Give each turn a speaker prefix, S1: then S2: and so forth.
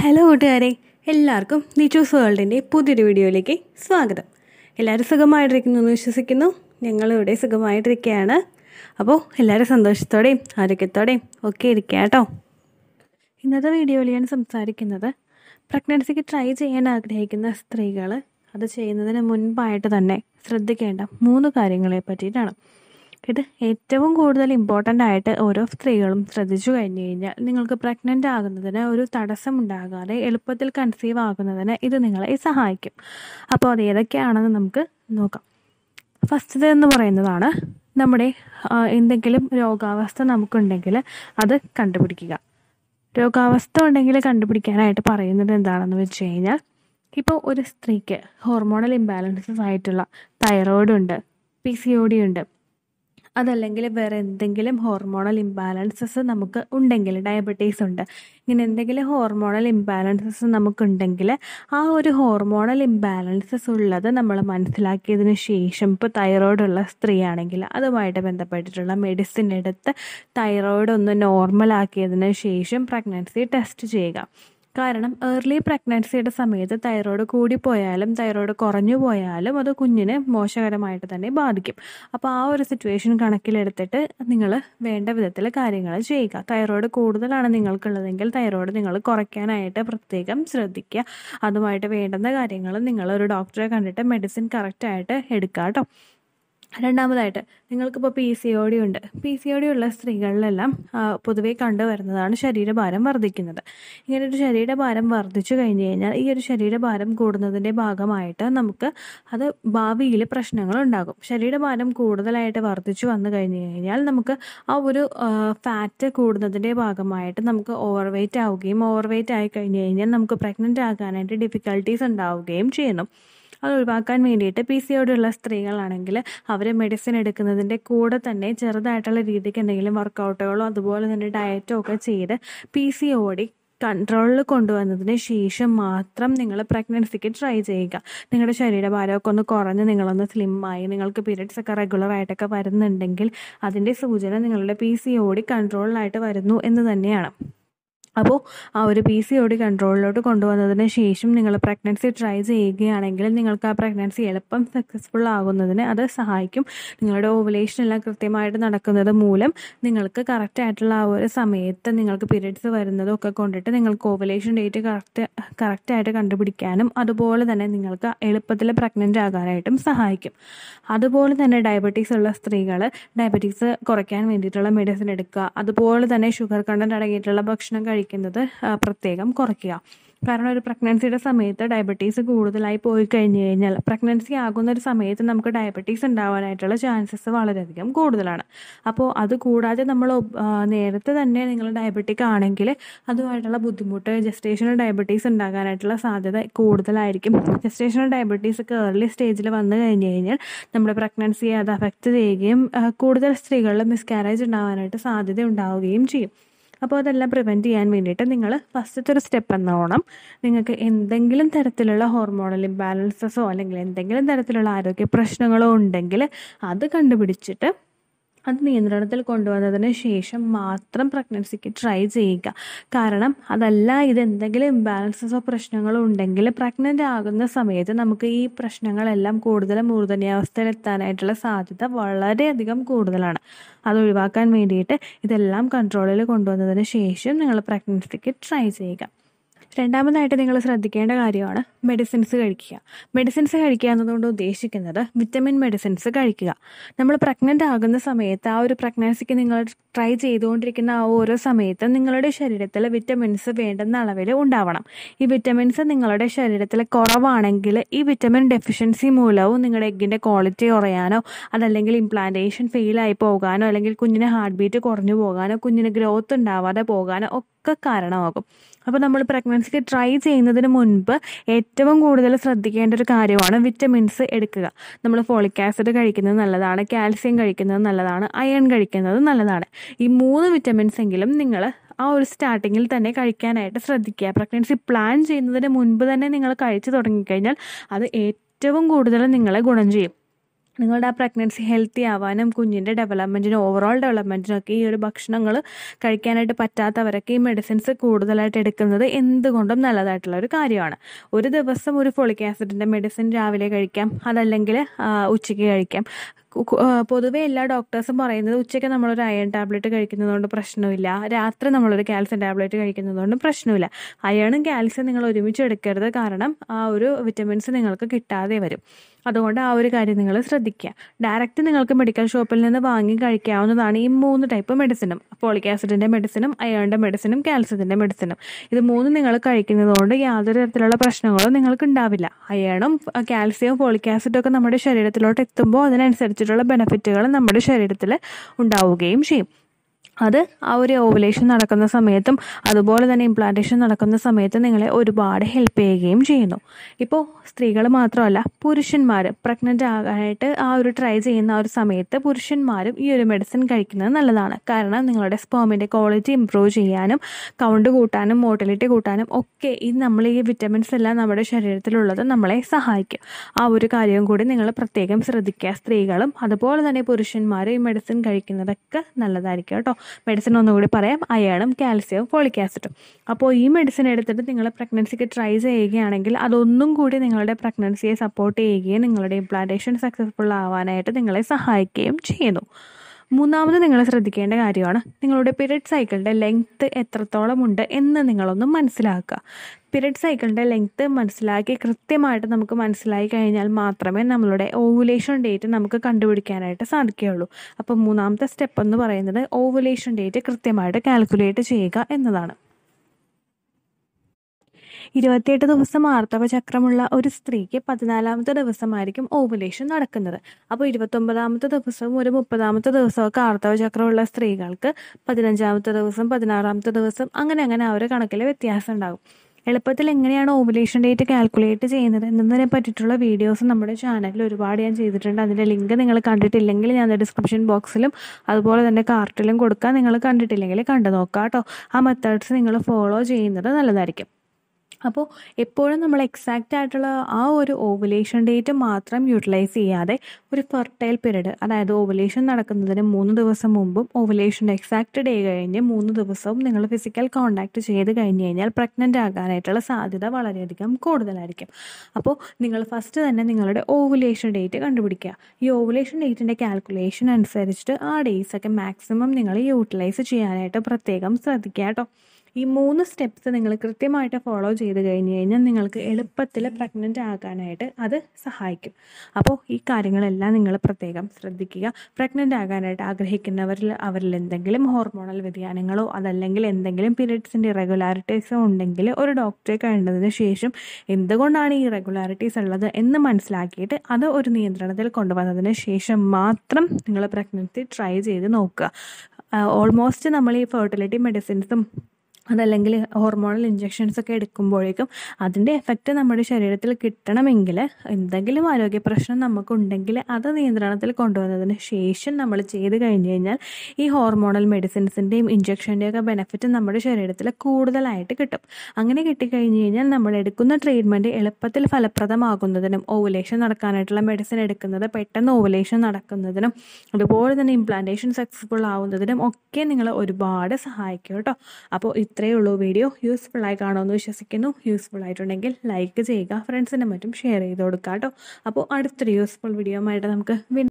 S1: hello കൂട്ടുകാരെ എല്ലാവർക്കും നിച്ചൂസ് വേൾഡിൻ്റെ പുതിയൊരു വീഡിയോയിലേക്ക് സ്വാഗതം എല്ലാവരും സുഖമായിട്ടിരിക്കുന്നു എന്ന് വിശ്വസിക്കുന്നു ഞങ്ങളിവിടെ സുഖമായിട്ടിരിക്കുകയാണ് അപ്പോൾ എല്ലാവരും സന്തോഷത്തോടെയും ആരോഗ്യത്തോടെയും ഒക്കെ ഇരിക്കുക കേട്ടോ ഇന്നത്തെ വീഡിയോയിൽ ഞാൻ സംസാരിക്കുന്നത് പ്രഗ്നൻസിക്ക് ട്രൈ ചെയ്യാൻ ആഗ്രഹിക്കുന്ന സ്ത്രീകൾ അത് ചെയ്യുന്നതിന് മുൻപായിട്ട് തന്നെ ശ്രദ്ധിക്കേണ്ട മൂന്ന് കാര്യങ്ങളെ പറ്റിയിട്ടാണ് ഇത് ഏറ്റവും കൂടുതൽ ഇമ്പോർട്ടൻ്റ് ആയിട്ട് ഓരോ സ്ത്രീകളും ശ്രദ്ധിച്ചു കഴിഞ്ഞു കഴിഞ്ഞാൽ നിങ്ങൾക്ക് പ്രഗ്നൻ്റ് ആകുന്നതിന് ഒരു തടസ്സം ഉണ്ടാകാതെ എളുപ്പത്തിൽ കൺസീവ് ആകുന്നതിന് ഇത് നിങ്ങളെ സഹായിക്കും അപ്പോൾ അത് ഏതൊക്കെയാണെന്ന് നമുക്ക് നോക്കാം ഫസ്റ്റത് എന്ന് പറയുന്നതാണ് നമ്മുടെ ആ, എന്തെങ്കിലും രോഗാവസ്ഥ നമുക്കുണ്ടെങ്കിൽ അത് കണ്ടുപിടിക്കുക രോഗാവസ്ഥ ഉണ്ടെങ്കിൽ കണ്ടുപിടിക്കാനായിട്ട് പറയുന്നത് എന്താണെന്ന് വെച്ച് കഴിഞ്ഞാൽ ഇപ്പോൾ ഒരു സ്ത്രീക്ക് ഹോർമോണൽ ഇംബാലൻസസ് ആയിട്ടുള്ള തൈറോയിഡ് ഉണ്ട് പി സി ഒ ഡി ഉണ്ട് അതല്ലെങ്കിൽ വേറെ എന്തെങ്കിലും ഹോർമോണൽ ഇംബാലൻസസ് നമുക്ക് ഉണ്ടെങ്കിൽ ഡയബറ്റീസ് ഉണ്ട് ഇങ്ങനെ എന്തെങ്കിലും ഹോർമോണൽ ഇംബാലൻസസ് നമുക്കുണ്ടെങ്കിൽ ആ ഒരു ഹോർമോണൽ ഇംബാലൻസസ് ഉള്ളത് നമ്മൾ മനസ്സിലാക്കിയതിന് ശേഷം ഇപ്പോൾ തൈറോയ്ഡ് ഉള്ള സ്ത്രീയാണെങ്കിൽ അതുമായിട്ട് ബന്ധപ്പെട്ടിട്ടുള്ള മെഡിസിൻ എടുത്ത് തൈറോയ്ഡ് ഒന്ന് നോർമൽ ആക്കിയതിന് ശേഷം പ്രഗ്നൻസി ടെസ്റ്റ് ചെയ്യുക കാരണം ഏർലി പ്രഗ്നൻസിയുടെ സമയത്ത് തൈറോയ്ഡ് കൂടിപ്പോയാലും തൈറോയ്ഡ് കുറഞ്ഞു പോയാലും അത് കുഞ്ഞിനെ മോശകരമായിട്ട് തന്നെ ബാധിക്കും അപ്പോൾ ആ ഒരു സിറ്റുവേഷൻ കണക്കിലെടുത്തിട്ട് നിങ്ങൾ വേണ്ട വിധത്തിൽ കാര്യങ്ങൾ ചെയ്യുക തൈറോയ്ഡ് കൂടുതലാണ് നിങ്ങൾക്കുള്ളതെങ്കിൽ തൈറോയ്ഡ് നിങ്ങൾ കുറയ്ക്കാനായിട്ട് പ്രത്യേകം ശ്രദ്ധിക്കുക അതുമായിട്ട് വേണ്ടുന്ന കാര്യങ്ങൾ നിങ്ങൾ ഒരു ഡോക്ടറെ കണ്ടിട്ട് മെഡിസിൻ കറക്റ്റായിട്ട് എടുക്കുക കേട്ടോ രണ്ടാമതായിട്ട് നിങ്ങൾക്കിപ്പോൾ പി സി ഒ ഡി ഉണ്ട് പി സി ഒ ഡി ഉള്ള സ്ത്രീകളിലെല്ലാം ആ, പൊതുവെ കണ്ടുവരുന്നതാണ് ശരീരഭാരം വർദ്ധിക്കുന്നത് ഇങ്ങനെ ഒരു ശരീരഭാരം വർദ്ധിച്ചു കഴിഞ്ഞ് കഴിഞ്ഞാൽ ഈ ഒരു ശരീരഭാരം കൂടുന്നതിൻ്റെ ഭാഗമായിട്ട് നമുക്ക് അത് ഭാവിയിൽ പ്രശ്നങ്ങൾ ഉണ്ടാകും ശരീരഭാരം കൂടുതലായിട്ട് വർദ്ധിച്ചു വന്നു കഴിഞ്ഞ് കഴിഞ്ഞാൽ നമുക്ക് ആ ഒരു ഫാറ്റ് കൂടുന്നതിൻ്റെ ഭാഗമായിട്ട് നമുക്ക് ഓവർ വെയിറ്റ് ആവുകയും ഓവർ വെയിറ്റ് ആയി കഴിഞ്ഞ് കഴിഞ്ഞാൽ നമുക്ക് പ്രഗ്നൻ്റ് ആകാനായിട്ട് ഡിഫിക്കൽട്ടീസ് ഉണ്ടാവുകയും ചെയ്യുന്നു അത് ഒഴിവാക്കാൻ വേണ്ടിയിട്ട് പി സി ഉള്ള സ്ത്രീകളാണെങ്കിൽ അവർ മെഡിസിൻ എടുക്കുന്നതിൻ്റെ കൂടെ തന്നെ ചെറുതായിട്ടുള്ള രീതിക്ക് എന്തെങ്കിലും വർക്കൗട്ടുകളോ അതുപോലെ തന്നെ ഡയറ്റോ ഒക്കെ ചെയ്ത് പി സി ഒ ഡി കൺട്രോളിൽ കൊണ്ടുവന്നതിന് ശേഷം മാത്രം നിങ്ങൾ പ്രഗ്നൻസിക്ക് ട്രൈ ചെയ്യുക നിങ്ങളുടെ ശരീരഭാരമൊക്കെ ഒന്ന് കുറഞ്ഞ് നിങ്ങളൊന്ന് സ്ലിമ്മായി നിങ്ങൾക്ക് പീരിയഡ്സ് ഒക്കെ റെഗുലർ ആയിട്ടൊക്കെ വരുന്നുണ്ടെങ്കിൽ അതിൻ്റെ സൂചന നിങ്ങളുടെ പി സി ഒ ഡി കൺട്രോളിലായിട്ട് വരുന്നു എന്ന് തന്നെയാണ് അപ്പോൾ ആ ഒരു പി സി ഒ ഡി കൺട്രോളിലോട്ട് കൊണ്ടുവന്നതിന് ശേഷം നിങ്ങൾ പ്രഗ്നൻസി ട്രൈ ചെയ്യുകയാണെങ്കിൽ നിങ്ങൾക്ക് ആ പ്രഗ്നൻസി എളുപ്പം സക്സസ്ഫുൾ ആകുന്നതിന് അത് സഹായിക്കും നിങ്ങളുടെ ഓവുലേഷൻ എല്ലാം കൃത്യമായിട്ട് നടക്കുന്നത് മൂലം നിങ്ങൾക്ക് കറക്റ്റ് ആയിട്ടുള്ള ആ ഒരു സമയത്ത് നിങ്ങൾക്ക് പീരിയഡ്സ് വരുന്നതും ഒക്കെ കൊണ്ടിട്ട് നിങ്ങൾക്ക് ഓവുലേഷൻ ഡേറ്റ് കറക്റ്റ് കറക്റ്റായിട്ട് കണ്ടുപിടിക്കാനും അതുപോലെ തന്നെ നിങ്ങൾക്ക് എളുപ്പത്തിൽ പ്രഗ്നൻ്റ് ആകാനായിട്ടും സഹായിക്കും അതുപോലെ തന്നെ ഡയബറ്റീസ് ഉള്ള സ്ത്രീകൾ ഡയബറ്റീസ് കുറയ്ക്കാൻ വേണ്ടിയിട്ടുള്ള മെഡിസിൻ എടുക്കുക അതുപോലെ തന്നെ ഷുഗർ കണ്ടന്റ് അടങ്ങിയിട്ടുള്ള ഭക്ഷണം കഴിക്കുന്നത് ആ, പ്രത്യേകം കുറയ്ക്കുക കാരണം ഒരു പ്രഗ്നൻസിയുടെ സമയത്ത് ഡയബറ്റീസ് കൂടുതലായി പോയി കഴിഞ്ഞ് കഴിഞ്ഞാൽ പ്രഗ്നൻസി ആകുന്ന ഒരു സമയത്ത് നമുക്ക് ഡയബറ്റീസ് ഉണ്ടാവാനായിട്ടുള്ള ചാൻസസ് വളരെയധികം കൂടുതലാണ് അപ്പോൾ അത് കൂടാതെ നമ്മൾ ഒബ്- ആ, നേരത്തെ തന്നെ നിങ്ങൾ ഡയബറ്റിക് ആണെങ്കിൽ അതുമായിട്ടുള്ള ബുദ്ധിമുട്ട് ജസ്റ്റേഷണൽ ഡയബറ്റീസ് ഉണ്ടാകാനായിട്ടുള്ള സാധ്യത കൂടുതലായിരിക്കും ജസ്റ്റേഷണൽ ഡയബറ്റീസ് ഒക്കെ ഏർലി സ്റ്റേജിൽ വന്നു കഴിഞ്ഞ് കഴിഞ്ഞാൽ നമ്മുടെ പ്രഗ്നൻസിയെ അത് അഫക്റ്റ് ചെയ്യുകയും ആ, കൂടുതൽ സ്ത്രീകളിൽ മിസ്കാരേജ് ഉണ്ടാകാനായിട്ട് സാധ്യത ഉണ്ടാവുകയും ചെയ്യും അപ്പോൾ അതെല്ലാം പ്രിവെൻറ്റ് ചെയ്യാൻ വേണ്ടിയിട്ട് നിങ്ങൾ ഫസ്റ്റത്തെ ഒരു സ്റ്റെപ്പ് എന്നോണം നിങ്ങൾക്ക് എന്തെങ്കിലും തരത്തിലുള്ള ഹോർമോണൽ ഇംബാലൻസസോ അല്ലെങ്കിൽ എന്തെങ്കിലും തരത്തിലുള്ള ആരോഗ്യ പ്രശ്നങ്ങളോ ഉണ്ടെങ്കിൽ അത് കണ്ടുപിടിച്ചിട്ട് അത് നിയന്ത്രണത്തിൽ കൊണ്ടുവന്നതിന് ശേഷം മാത്രം പ്രഗ്നൻസിക്ക് ട്രൈ ചെയ്യുക കാരണം അതല്ല ഇത് എന്തെങ്കിലും ഇംബാലൻസസോ പ്രശ്നങ്ങളോ ഉണ്ടെങ്കിൽ പ്രഗ്നൻ്റ് ആകുന്ന സമയത്ത് നമുക്ക് ഈ പ്രശ്നങ്ങളെല്ലാം കൂടുതൽ മൂർധന്യാവസ്ഥയിൽ എത്താനായിട്ടുള്ള സാധ്യത വളരെയധികം കൂടുതലാണ് അത് ഒഴിവാക്കാൻ വേണ്ടിയിട്ട് ഇതെല്ലാം കൺട്രോളിൽ കൊണ്ടുവന്നതിന് ശേഷം നിങ്ങൾ പ്രഗ്നൻസിക്ക് ട്രൈ ചെയ്യുക രണ്ടാമതായിട്ട് നിങ്ങൾ ശ്രദ്ധിക്കേണ്ട കാര്യമാണ് മെഡിസിൻസ് കഴിക്കുക മെഡിസിൻസ് കഴിക്കുക എന്നതുകൊണ്ട് ഉദ്ദേശിക്കുന്നത് വിറ്റമിൻ മെഡിസിൻസ് കഴിക്കുക നമ്മൾ പ്രഗ്നൻ്റ് ആകുന്ന സമയത്ത് ആ ഒരു പ്രഗ്നൻസിക്ക് നിങ്ങൾ ട്രൈ ചെയ്തുകൊണ്ടിരിക്കുന്ന ആ ഓരോ സമയത്തും നിങ്ങളുടെ ശരീരത്തിൽ വിറ്റമിൻസ് വേണ്ടുന്ന അളവിൽ ഉണ്ടാവണം ഈ വിറ്റമിൻസ് നിങ്ങളുടെ ശരീരത്തിൽ കുറവാണെങ്കിൽ ഈ വിറ്റമിൻ ഡെഫിഷ്യൻസി മൂലവും നിങ്ങളുടെ എഗ്ഗിൻ്റെ ക്വാളിറ്റി കുറയാനോ അതല്ലെങ്കിൽ ഇംപ്ലാന്റേഷൻ ഫെയിലായി പോകാനോ അല്ലെങ്കിൽ കുഞ്ഞിന് ഹാർട്ട് ബീറ്റ് കുറഞ്ഞു പോകാനോ കുഞ്ഞിന് ഗ്രോത്ത് ഉണ്ടാവാതെ പോകാനോ ഒക്കെ കാരണമാകും അപ്പോൾ നമ്മൾ പ്രഗ്നൻസിക്ക് ട്രൈ ചെയ്യുന്നതിന് മുൻപ് ഏറ്റവും കൂടുതൽ ശ്രദ്ധിക്കേണ്ട ഒരു കാര്യമാണ് വിറ്റമിൻസ് എടുക്കുക നമ്മൾ ഫോളിക് ആസിഡ് കഴിക്കുന്നത് നല്ലതാണ് കാൽസ്യം കഴിക്കുന്നത് നല്ലതാണ് അയൺ കഴിക്കുന്നത് നല്ലതാണ് ഈ മൂന്ന് വിറ്റമിൻസ് എങ്കിലും നിങ്ങൾ ആ ഒരു സ്റ്റാർട്ടിങ്ങിൽ തന്നെ കഴിക്കാനായിട്ട് ശ്രദ്ധിക്കുക പ്രഗ്നൻസി പ്ലാൻ ചെയ്യുന്നതിന് മുൻപ് തന്നെ നിങ്ങൾ കഴിച്ചു തുടങ്ങിക്കഴിഞ്ഞാൽ അത് ഏറ്റവും കൂടുതൽ നിങ്ങളെ ഗുണം ചെയ്യും നിങ്ങളുടെ ആ പ്രഗ്നൻസി ഹെൽത്തി ആവാനും കുഞ്ഞിൻ്റെ ഡെവലപ്മെൻറ്റിനും ഓവറോൾ ഡെവലപ്മെൻറ്റിനും ഒക്കെ ഈ ഒരു ഭക്ഷണങ്ങൾ കഴിക്കാനായിട്ട് പറ്റാത്തവരൊക്കെ ഈ മെഡിസിൻസ് കൂടുതലായിട്ട് എടുക്കുന്നത് എന്തുകൊണ്ടും നല്ലതായിട്ടുള്ള ഒരു കാര്യമാണ് ഒരു ദിവസം ഒരു ഫോളിക് ആസിഡിൻ്റെ മെഡിസിൻ രാവിലെ കഴിക്കാം അതല്ലെങ്കിൽ ആ, ഉച്ചയ്ക്ക് കഴിക്കാം കു- കു- ആ, പൊതുവെ എല്ലാ ഡോക്ടേഴ്സും പറയുന്നത് ഉച്ചയ്ക്ക് നമ്മളൊരു അയൺ ടാബ്ലറ്റ് കഴിക്കുന്നതുകൊണ്ട് പ്രശ്നമില്ല രാത്രി നമ്മളൊരു കാൽസ്യം ടാബ്ലറ്റ് കഴിക്കുന്നതുകൊണ്ട് പ്രശ്നമില്ല അയണും കാൽസ്യം നിങ്ങൾ ഒരുമിച്ച് എടുക്കരുത് കാരണം ആ ഒരു വിറ്റമിൻസ് നിങ്ങൾക്ക് കിട്ടാതെ വരും അതുകൊണ്ട് ആ ഒരു കാര്യം നിങ്ങൾ ശ്രദ്ധിക്കുക ഡയറക്റ്റ് നിങ്ങൾക്ക് മെഡിക്കൽ ഷോപ്പിൽ നിന്ന് വാങ്ങി കഴിക്കാവുന്നതാണ് ഈ മൂന്ന് ടൈപ്പ് മെഡിസിനും ഫോളിക് ആസിഡിൻ്റെ മെഡിസിനും അയണിൻ്റെ മെഡിസിനും കാൽസ്യത്തിൻ്റെ മെഡിസിനും ഇത് മൂന്നും നിങ്ങൾ കഴിക്കുന്നത് കൊണ്ട് യാതൊരു തരത്തിലുള്ള പ്രശ്നങ്ങളും നിങ്ങൾക്ക് ഉണ്ടാവില്ല അയണും കാൽസ്യവും ഫോളിക് ആസിഡും ഒക്കെ നമ്മുടെ ശരീരത്തിലോട്ട് എത്തുമ്പോൾ അതിനനുസരിച്ചിട്ടുള്ള ബെനിഫിറ്റുകൾ നമ്മുടെ ശരീരത്തിൽ ഉണ്ടാവുകയും ചെയ്യും അത് ആ ഒരു ഓവുലേഷൻ നടക്കുന്ന സമയത്തും അതുപോലെ തന്നെ ഇംപ്ലാന്റേഷൻ നടക്കുന്ന സമയത്ത് നിങ്ങളെ ഒരുപാട് ഹെൽപ്പ് ചെയ്യുകയും ചെയ്യുന്നു ഇപ്പോൾ സ്ത്രീകൾ മാത്രമല്ല പുരുഷന്മാർ പ്രഗ്നൻ്റ് ആകാനായിട്ട് ആ ഒരു ട്രൈ ചെയ്യുന്ന ആ ഒരു സമയത്ത് പുരുഷന്മാരും ഈ ഒരു മെഡിസിൻ കഴിക്കുന്നത് നല്ലതാണ് കാരണം നിങ്ങളുടെ സ്പേമിൻ്റെ ക്വാളിറ്റി ഇമ്പ്രൂവ് ചെയ്യാനും കൗണ്ട് കൂട്ടാനും മോട്ടിലിറ്റി കൂട്ടാനും ഒക്കെ ഈ നമ്മൾ ഈ വിറ്റമിൻസ് എല്ലാം നമ്മുടെ ശരീരത്തിലുള്ളത് നമ്മളെ സഹായിക്കും ആ ഒരു കാര്യവും കൂടി നിങ്ങൾ പ്രത്യേകം ശ്രദ്ധിക്കുക സ്ത്രീകളും അതുപോലെ തന്നെ പുരുഷന്മാരും ഈ മെഡിസിൻ കഴിക്കുന്നതൊക്കെ നല്ലതായിരിക്കും കേട്ടോ മെഡിസിൻ ഒന്നുകൂടി പറയാം അയണും കാൽസ്യവും ഫോളിക് ആസിഡും അപ്പോൾ ഈ മെഡിസിൻ എടുത്തിട്ട് നിങ്ങൾ പ്രഗ്നൻസിക്ക് ട്രൈ ചെയ്യുകയാണെങ്കിൽ അതൊന്നും കൂടി നിങ്ങളുടെ പ്രഗ്നൻസിയെ സപ്പോർട്ട് ചെയ്യുകയും നിങ്ങളുടെ ഇംപ്ലാന്റേഷൻ സക്സസ്ഫുൾ ആവാനായിട്ട് നിങ്ങളെ സഹായിക്കുകയും ചെയ്യുന്നു മൂന്നാമത് നിങ്ങൾ ശ്രദ്ധിക്കേണ്ട കാര്യമാണ് നിങ്ങളുടെ പീരിയഡ് സൈക്കിളിൻ്റെ ലെങ്ത്ത് എത്രത്തോളം ഉണ്ട് എന്ന് നിങ്ങളൊന്ന് മനസ്സിലാക്കുക പീരിയഡ് സൈക്കിളിൻ്റെ ലെങ്ത്ത് മനസ്സിലാക്കി കൃത്യമായിട്ട് നമുക്ക് മനസ്സിലായി കഴിഞ്ഞാൽ മാത്രമേ നമ്മളുടെ ഓവുലേഷൻ ഡേറ്റ് നമുക്ക് കണ്ടുപിടിക്കാനായിട്ട് സാധിക്കുകയുള്ളൂ അപ്പോൾ മൂന്നാമത്തെ സ്റ്റെപ്പ് എന്ന് പറയുന്നത് ഓവുലേഷൻ ഡേറ്റ് കൃത്യമായിട്ട് കാൽക്കുലേറ്റ് ചെയ്യുക എന്നതാണ് ഇരുപത്തിയെട്ട് ദിവസം ആർത്തവ ചക്രമുള്ള ഒരു സ്ത്രീക്ക് പതിനാലാമത്തെ ദിവസമായിരിക്കും ഓവുലേഷൻ നടക്കുന്നത് അപ്പോൾ ഇരുപത്തൊമ്പതാമത്തെ ദിവസവും ഒരു മുപ്പതാമത്തെ ദിവസമൊക്കെ ആർത്തവ ചക്രമുള്ള സ്ത്രീകൾക്ക് പതിനഞ്ചാമത്തെ ദിവസം പതിനാറാമത്തെ ദിവസം അങ്ങനെ അങ്ങനെ ആ ഒരു കണക്കിൽ വ്യത്യാസം ഉണ്ടാകും എളുപ്പത്തിൽ എങ്ങനെയാണ് ഓവുലേഷൻ ഡേറ്റ് കാൽക്കുലേറ്റ് ചെയ്യുന്നത് എന്നതിനെ പറ്റിയിട്ടുള്ള വീഡിയോസ് നമ്മുടെ ചാനലിൽ ഒരുപാട് ഞാൻ ചെയ്തിട്ടുണ്ട് അതിൻ്റെ ലിങ്ക് നിങ്ങൾ കണ്ടിട്ടില്ലെങ്കിൽ ഞാൻ ഡിസ്ക്രിപ്ഷൻ ബോക്സിലും അതുപോലെ തന്നെ കാർട്ടിലും കൊടുക്കാം നിങ്ങൾ കണ്ടിട്ടില്ലെങ്കിൽ കണ്ടു നോക്കാം കേട്ടോ ആ മെത്തേഡ്സ് നിങ്ങൾ ഫോളോ ചെയ്യുന്നത് നല്ലതായിരിക്കും അപ്പോൾ എപ്പോഴും നമ്മൾ എക്സാക്റ്റ് ആയിട്ടുള്ള ആ ഒരു ഓവുലേഷൻ ഡേറ്റ് മാത്രം യൂട്ടിലൈസ് ചെയ്യാതെ ഒരു ഫെർട്ടൈൽ പീരീഡ് അതായത് ഓവുലേഷൻ നടക്കുന്നതിന് മൂന്ന് ദിവസം മുമ്പും ഓവുലേഷൻ്റെ എക്സാക്റ്റ് ഡേ കഴിഞ്ഞ് മൂന്ന് ദിവസവും നിങ്ങൾ ഫിസിക്കൽ കോണ്ടാക്ട് ചെയ്ത് കഴിഞ്ഞ് കഴിഞ്ഞാൽ പ്രഗ്നൻ്റ് ആകാനായിട്ടുള്ള സാധ്യത വളരെയധികം കൂടുതലായിരിക്കും അപ്പോൾ നിങ്ങൾ ഫസ്റ്റ് തന്നെ നിങ്ങളുടെ ഓവുലേഷൻ ഡേറ്റ് കണ്ടുപിടിക്കുക ഈ ഓവുലേഷൻ ഡേറ്റിൻ്റെ കാൽക്കുലേഷൻ അനുസരിച്ചിട്ട് ആ ഡേയ്സൊക്കെ മാക്സിമം നിങ്ങൾ യൂട്ടിലൈസ് ചെയ്യാനായിട്ട് പ്രത്യേകം ശ്രദ്ധിക്കുക കേട്ടോ ഈ മൂന്ന് സ്റ്റെപ്സ് നിങ്ങൾ കൃത്യമായിട്ട് ഫോളോ ചെയ്ത് കഴിഞ്ഞ് കഴിഞ്ഞാൽ നിങ്ങൾക്ക് എളുപ്പത്തിൽ പ്രഗ്നൻ്റ് ആകാനായിട്ട് അത് സഹായിക്കും അപ്പോൾ ഈ കാര്യങ്ങളെല്ലാം നിങ്ങൾ പ്രത്യേകം ശ്രദ്ധിക്കുക പ്രഗ്നൻ്റ് ആകാനായിട്ട് ആഗ്രഹിക്കുന്നവരിൽ അവരിൽ എന്തെങ്കിലും ഹോർമോണൽ വ്യതിയാനങ്ങളോ അതല്ലെങ്കിൽ എന്തെങ്കിലും പീരിയഡ്സിൻ്റെ ഇറഗുലാരിറ്റീസോ ഉണ്ടെങ്കിൽ ഒരു ഡോക്ടറെ കണ്ടതിന് ശേഷം എന്തുകൊണ്ടാണ് ഈ ഇറഗുലാരിറ്റീസ് ഉള്ളത് എന്ന് മനസ്സിലാക്കിയിട്ട് അത് ഒരു നിയന്ത്രണത്തിൽ കൊണ്ടുവന്നതിന് ശേഷം മാത്രം നിങ്ങൾ പ്രഗ്നൻസി ട്രൈ ചെയ്ത് നോക്കുക ഓൾമോസ്റ്റ് നമ്മൾ ഈ ഫെർട്ടിലിറ്റി മെഡിസിൻസും അതല്ലെങ്കിൽ ഹോർമോണൽ ഇഞ്ചെക്ഷൻസ് ഒക്കെ എടുക്കുമ്പോഴേക്കും അതിൻ്റെ എഫക്റ്റ് നമ്മുടെ ശരീരത്തിൽ കിട്ടണമെങ്കിൽ എന്തെങ്കിലും ആരോഗ്യ പ്രശ്നം നമുക്കുണ്ടെങ്കിൽ അത് നിയന്ത്രണത്തിൽ കൊണ്ടുവന്നതിന് ശേഷം നമ്മൾ ചെയ്ത് കഴിഞ്ഞ് കഴിഞ്ഞാൽ ഈ ഹോർമോണൽ മെഡിസിൻസിൻ്റെയും ഇഞ്ചെക്ഷൻ്റെയും ഒക്കെ ബെനിഫിറ്റ് നമ്മുടെ ശരീരത്തിൽ കൂടുതലായിട്ട് കിട്ടും അങ്ങനെ കിട്ടിക്കഴിഞ്ഞ് കഴിഞ്ഞാൽ നമ്മൾ എടുക്കുന്ന ട്രീറ്റ്മെൻറ്റ് എളുപ്പത്തിൽ ഫലപ്രദമാകുന്നതിനും ഓവുലേഷൻ നടക്കാനായിട്ടുള്ള മെഡിസിൻ എടുക്കുന്നത് പെട്ടെന്ന് ഓവുലേഷൻ നടക്കുന്നതിനും അതുപോലെ തന്നെ ഇംപ്ലാന്റേഷൻ സക്സസ്ഫുൾ ആവുന്നതിനും ഒക്കെ നിങ്ങൾ ഒരുപാട് സഹായിക്കും കേട്ടോ അപ്പോൾ ഇത്രയേ ഉള്ളൂ വീഡിയോ യൂസ്ഫുൾ ആയി കാണുമെന്ന് വിശ്വസിക്കുന്നു യൂസ്ഫുൾ ആയിട്ടുണ്ടെങ്കിൽ ലൈക്ക് ചെയ്യുക ഫ്രണ്ട്സിനും മറ്റും ഷെയർ ചെയ്ത് കൊടുക്കുക കേട്ടോ അപ്പോൾ അടുത്തൊരു യൂസ്ഫുൾ വീഡിയോ ആയിട്ട് നമുക്ക് വീണ്ടും